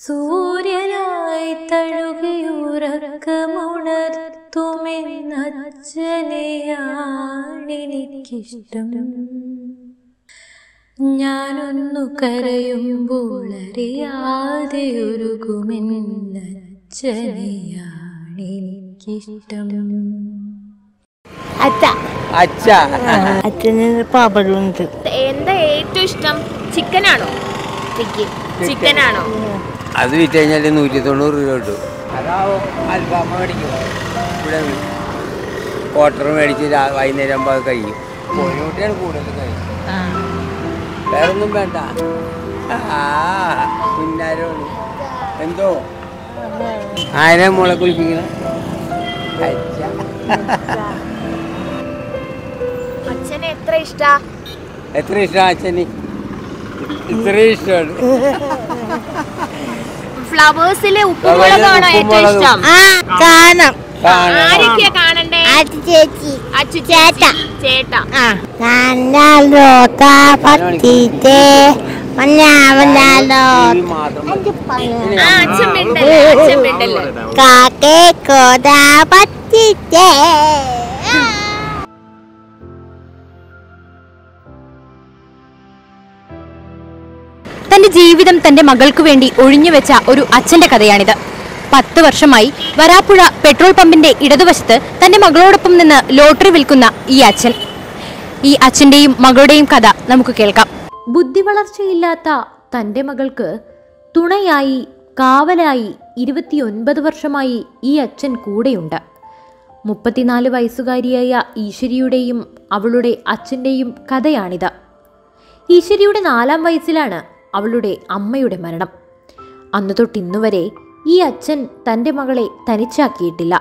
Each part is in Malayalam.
സൂര്യനായി തഴുകിയുറക്കമുണർത്തുമെന്നച്ഛനെയാണെനിക്കിഷ്ടം ഞാനൊന്നു കരയുമ്പോൾ അറിയാതെ ഒരുകുമെന്നച്ഛനെയാണെനിക്കിഷ്ടം അച്ഛ അച്ഛ അച്ഛന് പാപ്പടുണ്ട് എന്താ ഏറ്റവും ഇഷ്ടം ചിക്കനാണോ ചിക്കനാണോ അത് വിറ്റ് കഴിഞ്ഞാൽ നൂറ്റി തൊണ്ണൂറ് രൂപ കിട്ടും അതാവും അൽഫാമ മേടിക്കും ഇവിടെ ക്വാർട്ടർ മേടിച്ച് രാ- വൈകുന്നേരം ആകുമ്പോൾ അത് കഴിയും കോഴിമുട്ടയാണ് കൂടുതൽ കഴിയും വേറൊന്നും വേണ്ട ആ പിന്നാരോണ് എന്തോ ആരെ മുള കുളിപ്പിക്കണം അച്ഛ അച്ഛനെ എത്ര ഇഷ്ടാ എത്ര ഇഷ്ടം അച്ഛന് ഇത്ര ഇഷ്ടമാണ് ഫ്ലവേഴ്സിലെ ഉപ്പുമുളകാണോ ഏറ്റവും ഉപ്പുമുളക്. ഇഷ്ടം ആ കാണാം കാണാം. ആരൊക്കെയാ കാണണ്ടേ അച്ഛ ചേച്ചി അച്ചു ചേട്ട. ചേട്ടാ ആ കണ്ടാലോക പറ്റിത്തെ മഞ്ഞാവലാലോ TV മാത്രം മതി. ആ അച്ഛൻ മിണ്ടല്ലേ അച്ഛൻ മിണ്ടല്ലേ കാക്കേ കോത പറ്റിത്തെ തന്റെ ജീവിതം തന്റെ മകൾക്കു വേണ്ടി ഒഴിഞ്ഞുവെച്ച ഒരു അച്ഛന്റെ കഥയാണിത് പത്ത് വർഷമായി വരാപ്പുഴ പെട്രോൾ പമ്പിന്റെ ഇടതുവശത്ത് തന്റെ മകളോടൊപ്പം നിന്ന് ലോട്ടറി വിൽക്കുന്ന ഈ അച്ഛൻ ഈ അച്ഛന്റെയും മകളുടെയും കഥ നമുക്ക് കേൾക്കാം ബുദ്ധി വളർച്ചയില്ലാത്ത തന്റെ മകൾക്ക് തുണയായി കാവലായി ഇരുപത്തിയൊൻപത് വർഷമായി ഈ അച്ഛൻ കൂടെയുണ്ട് മുപ്പത്തിനാല് വയസ്സുകാരിയായ ഈശ്വരിയുടെയും അവളുടെ അച്ഛന്റെയും കഥയാണിത് ഈശ്വരിയുടെ നാലാം വയസ്സിലാണ് അവളുടെ അമ്മയുടെ മരണം അന്നു തൊട്ട് ഇന്നുവരെ ഈ അച്ഛൻ തൻ്റെ മകളെ തനിച്ചാക്കിയിട്ടില്ല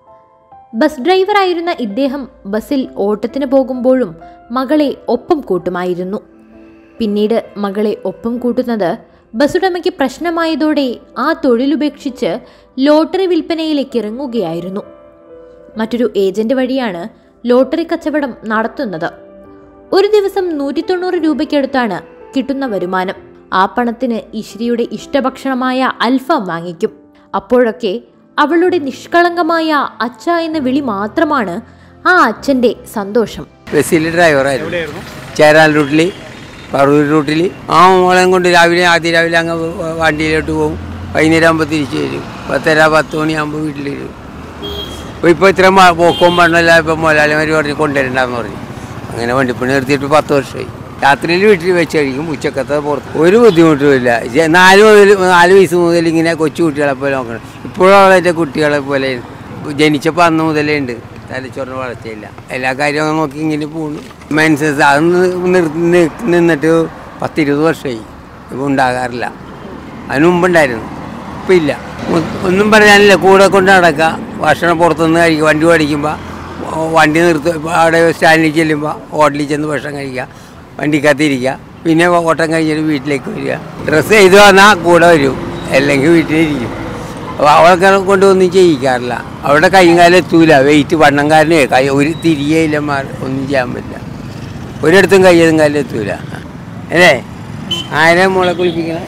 ബസ് ഡ്രൈവറായിരുന്ന ഇദ്ദേഹം ബസ്സിൽ ഓട്ടത്തിന് പോകുമ്പോഴും മകളെ ഒപ്പം കൂട്ടുമായിരുന്നു പിന്നീട് മകളെ ഒപ്പം കൂട്ടുന്നത് ബസ്സുടമയ്ക്ക് പ്രശ്നമായതോടെ ആ തൊഴിലുപേക്ഷിച്ച് ലോട്ടറി വിൽപ്പനയിലേക്ക് ഇറങ്ങുകയായിരുന്നു മറ്റൊരു ഏജന്റ് വഴിയാണ് ലോട്ടറി കച്ചവടം നടത്തുന്നത് ഒരു ദിവസം നൂറ്റി തൊണ്ണൂറ് രൂപയ്ക്കടുത്താണ് കിട്ടുന്ന വരുമാനം ആ പണത്തിന് ഇശ്രിയുടെ ഇഷ്ടഭക്ഷണമായ അൽഫാം വാങ്ങിക്കും അപ്പോഴൊക്കെ അവളുടെ നിഷ്കളങ്കമായ അച്ഛ എന്ന വിളി മാത്രമാണ് ആ അച്ഛൻ്റെ സന്തോഷം ബസ്സിൽ ഡ്രൈവറായിരുന്നു ചേരാൻ റൂട്ടിൽ പറവൂർ റൂട്ടിൽ ആ മോളെയും കൊണ്ട് രാവിലെ ആദ്യം രാവിലെ അങ്ങ് വണ്ടിയിലോട്ട് പോകും വൈകുന്നേരം ആകുമ്പോൾ തിരിച്ചു വരും പത്തര പത്ത് മണിയാകുമ്പോൾ വീട്ടിൽ വരും അപ്പോൾ ഇപ്പോൾ ഇത്ര മ- പോക്കും പണ്ണല്ല ഇപ്പം മുതലാളിമാർ പറഞ്ഞ് കൊണ്ടുവരണ്ടെന്ന് പറഞ്ഞു അങ്ങനെ വണ്ടിപ്പണി നിർത്തിയിട്ട് പത്ത് വർഷമായി രാത്രിയിൽ വീട്ടിൽ വെച്ച് കഴിക്കും ഉച്ചക്കത്തെ പുറത്ത് ഒരു ബുദ്ധിമുട്ടുമില്ല ജ- നാല് മുതൽ നാല് വയസ്സ് മുതൽ ഇങ്ങനെ കൊച്ചു കുട്ടികളെ പോലെ നോക്കണം ഇപ്പോഴും അവളെ കുട്ടികളെ പോലെ ജനിച്ചപ്പോൾ അന്ന് മുതലേ ഉണ്ട് തലച്ചോറിന് വളർച്ചയില്ല എല്ലാ കാര്യവും നോക്കി ഇങ്ങനെ പോകുന്നു മെൻസസ് അത് നി- നിർ- നി- നിന്നിട്ട് പത്തിരുപത് വർഷമായി ഇപ്പോൾ ഉണ്ടാകാറില്ല അതിന് മുമ്പുണ്ടായിരുന്നു ഇപ്പം ഇല്ല ഒ- ഒന്നും പറയാനില്ല കൂടെ കൊണ്ട് നടക്കുക ഭക്ഷണം പുറത്തുനിന്ന് കഴിക്കുക വണ്ടി മേടിക്കുമ്പോൾ വണ്ടി നിർത്തി അവിടെ സ്റ്റാൻഡിൽ ചെല്ലുമ്പോൾ ഹോട്ടലിൽ ചെന്ന് ഭക്ഷണം കഴിക്കുക വണ്ടിക്കകത്തിരിക്കുക പിന്നെ ഓട്ടം കഴിഞ്ഞിട്ട് വീട്ടിലേക്ക് വരിക ഡ്രസ്സ് ചെയ്ത് വന്നാൽ കൂടെ വരും അല്ലെങ്കിൽ വീട്ടിലിരിക്കും അപ്പോൾ അവളൊക്കെ കൊണ്ടൊന്നും ചെയ്യിക്കാറില്ല അവിടെ കൈയും കാലം എത്തൂല വെയിറ്റ് വണ്ണംകാരനെ കൈ ഒരു തിരികയില്ല മാറി ഒന്നും ചെയ്യാൻ പറ്റില്ല ഒരിടത്തും കയ്യതും കാലം എത്തൂല അല്ലേ ആരെ മുള കുളിപ്പിക്കണം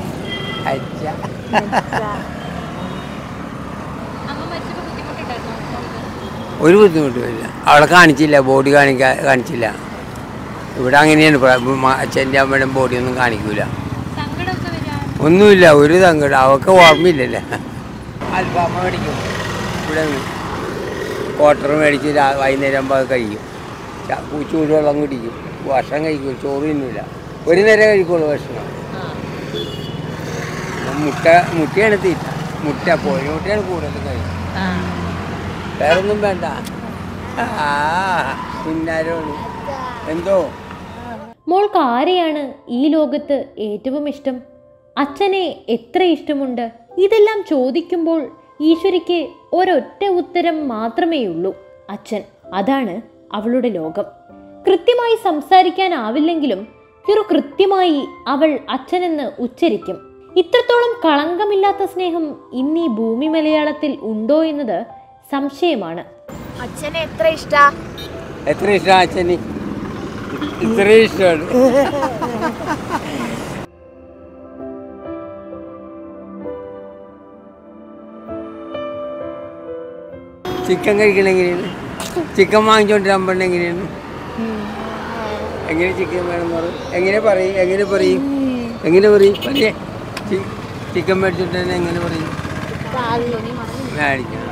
അച്ഛ ഒരു ബുദ്ധിമുട്ടുമില്ല അവളെ കാണിച്ചില്ല ബോഡി കാണിക്കാ കാണിച്ചില്ല ഇവിടെ അങ്ങനെയാണ് പ്ര- മ- അച്ഛൻ്റെ അമ്മയുടെ ബോഡിയൊന്നും കാണിക്കൂല ഒന്നുമില്ല ഒരു സങ്കടം അവൾക്ക് ഓർമ്മയില്ലല്ലേ അൽഫാമ മേടിക്കും ഇവിടെ ക്വാർട്ടർ മേടിച്ച് രാ- വൈകുന്നേരം ആകുമ്പോൾ അത് കഴിക്കും ച- ചൂടുവെള്ളം കുടിക്കും ഭക്ഷണം കഴിക്കും ചോറ് തിന്നില്ല ഒരു നേരം കഴിക്കുള്ളൂ ഭക്ഷണം മുട്ട മുട്ടയാണ് തീറ്റ മുട്ട കോഴി മുട്ടയാണ് കൂടുതൽ കഴിക്കും വേറൊന്നും വേണ്ട ആ പിന്നാരോണ് എന്തോ മോൾക്ക് ആരെയാണ് ഈ ലോകത്ത് ഏറ്റവും ഇഷ്ടം അച്ഛനെ എത്ര ഇഷ്ടമുണ്ട് ഇതെല്ലാം ചോദിക്കുമ്പോൾ ഈശ്വരിക്ക് ഒരൊറ്റ ഉത്തരം മാത്രമേയുള്ളൂ അച്ഛൻ അതാണ് അവളുടെ ലോകം കൃത്യമായി സംസാരിക്കാനാവില്ലെങ്കിലും കിറു കൃത്യമായി അവൾ അച്ഛനെന്ന് ഉച്ചരിക്കും ഇത്രത്തോളം കളങ്കമില്ലാത്ത സ്നേഹം ഇന്ന് ഈ ഭൂമി മലയാളത്തിൽ ഉണ്ടോ എന്നത് സംശയമാണ് അച്ഛനെ എത്ര ഇഷ്ടാ എത്ര ഇഷ്ടം അച്ഛന് ഇത്ര ഇഷ്ടമാണ് ചിക്കൻ കഴിക്കണ എങ്ങനെയാണ് ചിക്കൻ വാങ്ങിച്ചോണ്ടിരാൻ എങ്ങനെയാണ് എങ്ങനെ ചിക്കൻ വേണമെന്ന് പറയും എങ്ങനെ പറയും എങ്ങനെ പറയും എങ്ങനെ പറയും പറയേ ചി- ചിക്കൻ മേടിച്ചിട്ട് തന്നെ എങ്ങനെ പറയും മേടിക്കണം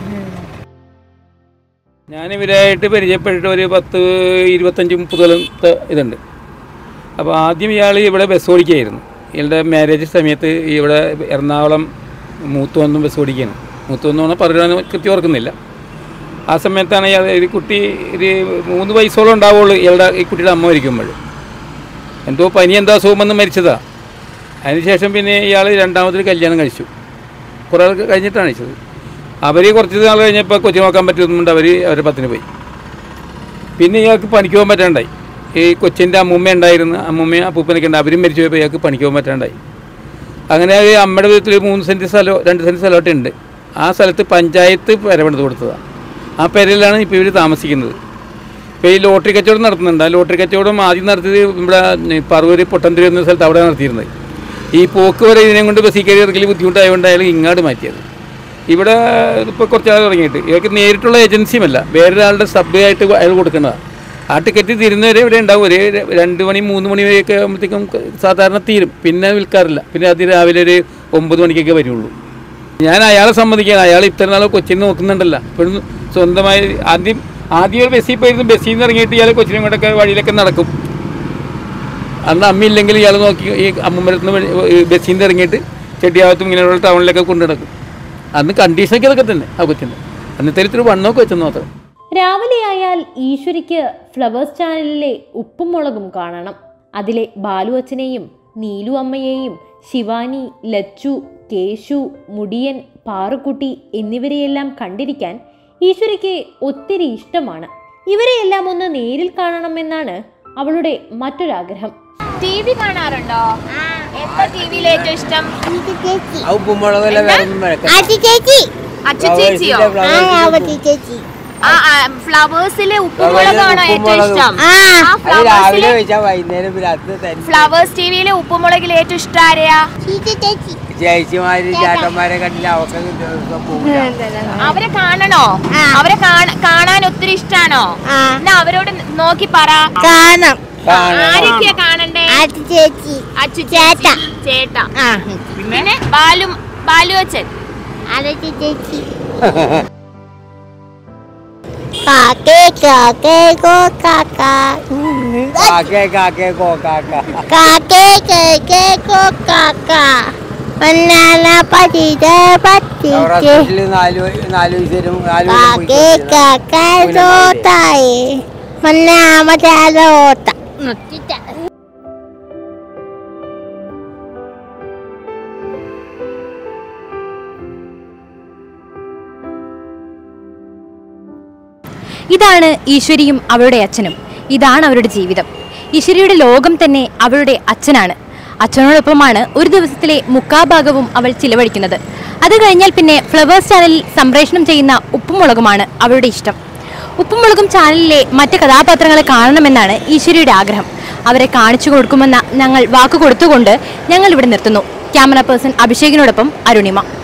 ഞാൻ ഇവരായിട്ട് പരിചയപ്പെട്ടിട്ട് ഒരു പത്ത് ഇരുപത്തഞ്ച് മുപ്പത് കൊല്ലത്തെ ഇതുണ്ട് അപ്പോൾ ആദ്യം ഇയാൾ ഇവിടെ ബസ് ഓടിക്കുകയായിരുന്നു ഇയാളുടെ മാരേജ് സമയത്ത് ഇവിടെ എറണാകുളം മൂത്തുവന്നും ബസ് ഓടിക്കുകയാണ് മൂത്തുവന്ന് പറഞ്ഞാൽ പറയുന്നത് കൃത്യം ഓർക്കുന്നില്ല ആ സമയത്താണ് ഇയാൾ ഒരു കുട്ടി ഒരു മൂന്ന് വയസ്സോളം ഉണ്ടാവുള്ളൂ ഇയാളുടെ ഈ കുട്ടിയുടെ അമ്മ മരിക്കുമ്പോൾ എന്തോ പനി എന്താ അസുഖം വന്ന് മരിച്ചതാ അതിനുശേഷം പിന്നെ ഇയാൾ രണ്ടാമതൊരു കല്യാണം കഴിച്ചു കുറേ ആൾ കഴിഞ്ഞിട്ടാണ് കഴിച്ചത് അവർ കുറച്ച് നാൾ കഴിഞ്ഞപ്പോൾ കൊച്ചു നോക്കാൻ പറ്റുന്നുണ്ട് അവർ അവരുടെ പത്തിന് പോയി പിന്നെ ഇയാൾക്ക് പണിക്ക് പോകാൻ പറ്റാണ്ടായി ഈ കൊച്ചിൻ്റെ അമ്മൂമ്മ ഉണ്ടായിരുന്നു അമ്മൂമ്മയും അപ്പൂപ്പനൊക്കെ ഉണ്ട് അവരും മരിച്ചു പോയപ്പോൾ ഇയാൾക്ക് പണിക്ക് പോകാൻ പറ്റാണ്ടായി അങ്ങനെ ഈ അമ്മയുടെ വീട്ടിൽ മൂന്ന് സെൻറ്റ് സ്ഥലം രണ്ട് സെൻറ്റ് സ്ഥലമൊക്കെ ഉണ്ട് ആ സ്ഥലത്ത് പഞ്ചായത്ത് പെരപണിത് കൊടുത്തതാണ് ആ പെരയിലാണ് ഇപ്പോൾ ഇവർ താമസിക്കുന്നത് ഇപ്പോൾ ഈ ലോട്ടറി കച്ചവടം നടത്തുന്നുണ്ട് ആ ലോട്ടറി കച്ചവടം ആദ്യം നടത്തിയത് ഇവിടെ പറവൂര് പൊട്ടന്തിരി എന്ന സ്ഥലത്ത് അവിടെ നടത്തിയിരുന്നത് ഈ പോക്ക് വരെ ഇതിനെ കൊണ്ട് ബസ്സിൽ കയറി ഇറക്കൽ ബുദ്ധിമുട്ടായതുകൊണ്ട് അയാൾ ഇങ്ങോട്ട് മാറ്റിയത് ഇവിടെ ഇപ്പോൾ കുറച്ച് ആൾ തുടങ്ങിയിട്ട് ഇവർക്ക് നേരിട്ടുള്ള ഏജൻസിയുമല്ല വേറൊരാളുടെ സബ് ആയിട്ട് അയാൾ കൊടുക്കുന്നതാണ് ആ ടിക്കറ്റ് തീരുന്നവരെ ഇവിടെ ഉണ്ടാവും ഒരു രണ്ട് മണി മൂന്ന് മണി വരെയൊക്കെ ആകുമ്പോഴത്തേക്കും സാധാരണ തീരും പിന്നെ വിൽക്കാറില്ല പിന്നെ അത് രാവിലെ ഒരു ഒമ്പത് മണിക്കൊക്കെ വരുള്ളൂ ഞാൻ അയാളെ സമ്മതിക്കുകയാണ് അയാൾ ഇത്ര നാൾ കൊച്ചിനെ നോക്കുന്നുണ്ടല്ലോ ഇപ്പോഴും സ്വന്തമായി ആദ്യം ആദ്യം ഒരു ബസ്സിൽ പോയിരുന്നു ബസ്സിൽ നിന്ന് ഇറങ്ങിയിട്ട് ഇയാൾ കൊച്ചിനെ കൊണ്ടൊക്കെ വഴിയിലൊക്കെ നടക്കും അന്ന് അമ്മയില്ലെങ്കിൽ ഇയാൾ നോക്കി ഈ അമ്മമ്മരത്ത് ബസ്സിൽ നിന്ന് ഇറങ്ങിയിട്ട് ചെട്ടിയാവത്തും ഇങ്ങനെയുള്ള ടൗണിലൊക്കെ കൊണ്ടു നടക്കും അന്ന് കണ്ടീഷനൊക്കെ അതൊക്കെ തന്നെ ആ കൊച്ചിൻ്റെ അന്നത്തെ ഇത്തിരി വണ്ണമൊക്കെ വെച്ചെന്ന് മാത്രം രാവിലെയായാൽ ഈശ്വരിക്ക് ഫ്ലവേഴ്സ് ചാനലിലെ ഉപ്പും മുളകും കാണണം അതിലെ ബാലു അച്ഛനെയും നീലു അമ്മയെയും ശിവാനി ലച്ചു കേശു മുടിയൻ പാറുക്കുട്ടി എന്നിവരെയെല്ലാം കണ്ടിരിക്കാൻ ഈശ്വരിക്ക് ഒത്തിരി ഇഷ്ടമാണ് ഇവരെയെല്ലാം ഒന്ന് നേരിൽ കാണണമെന്നാണ് അവളുടെ മറ്റൊരാഗ്രഹം ടി വി കാണാറുണ്ടോ എന്താ ടി വിയിൽ ഏറ്റവും ഇഷ്ടം ഇത് ചേച്ചി ആ ഉപ്പുമുളകെല്ലാം വേറെ ഒന്നും വഴക്കം ആട്ടി ചേച്ചി അച്ചു ചേച്ചിയോ ആ ആവത്തി ചേച്ചി ആ ഫ്ലവേഴ്സിലെ ഉപ്പുമുളകാണോ ഏറ്റവും ഇഷ്ടം ആ ആ അത് ഫ്ലവേഴ്സിലെ രാവിലെ കഴിച്ചാൽ വൈകുന്നേരം രാത്രി തന്നെ ഫ്ലവേഴ്സ് ടിവിയിലെ ഉപ്പുമുളകിൽ ഏറ്റവും ഇഷ്ടം ആരെയാ ചീച്ച ചേച്ചി ചേച്ചിമാര് ചേട്ടന്മാരെ കണ്ടില്ല അവർക്ക് പോകില്ല അവരെ കാണണോ ആ. അവരെ കാണ- കാണാൻ ഒത്തിരി ഇഷ്ടാണോ ആ എന്നാ അവരോട് നോക്കി പറ കാണാം ആരൊക്കെയാ കാണണ്ടേ ആട്ടി ചേച്ചി അച്ചു ചേട്ട. ചേച്ചി ചേട്ട ആ പിന്നെ ബാലു ബാലു അച്ഛൻ ആട്ടി ചേച്ചി കാക്കേ കാക്കേ കോ കാക്ക കാക്കേ കാക്കേ കോ കാക്ക കാക്കേ കേക്കേ കോ കാക്ക മണ്ണാല പതിത് പത്തിക്ക് ഹോസ്പിറ്റലിൽ നാല് വയ- നാല് വയസ്സരും നാല് കൊല്ലം പോയി കാക്കേ കാക്ക തോത്തായി മണ്ണാമതാലോത്ത ഇതാണ് ഈശ്വരിയും അവളുടെ അച്ഛനും ഇതാണ് അവരുടെ ജീവിതം ഈശ്വരിയുടെ ലോകം തന്നെ അവളുടെ അച്ഛനാണ് അച്ഛനോടൊപ്പമാണ് ഒരു ദിവസത്തിലെ മുക്കാഭാഗവും അവൾ ചിലവഴിക്കുന്നത് അത് കഴിഞ്ഞാൽ പിന്നെ ഫ്ലവേഴ്സ് ചാനലിൽ സംപ്രേഷണം ചെയ്യുന്ന ഉപ്പുമുളകുമാണ് അവളുടെ ഇഷ്ടം ഉപ്പുമുളകും ചാനലിലെ മറ്റ് കഥാപാത്രങ്ങളെ കാണണമെന്നാണ് ഈശ്വരിയുടെ ആഗ്രഹം അവരെ കാണിച്ചു കൊടുക്കുമെന്ന ഞങ്ങൾ വാക്ക് കൊടുത്തുകൊണ്ട് ഞങ്ങൾ ഇവിടെ നിർത്തുന്നു ക്യാമറ പേഴ്സൺ അഭിഷേകിനോടൊപ്പം അരുണിമ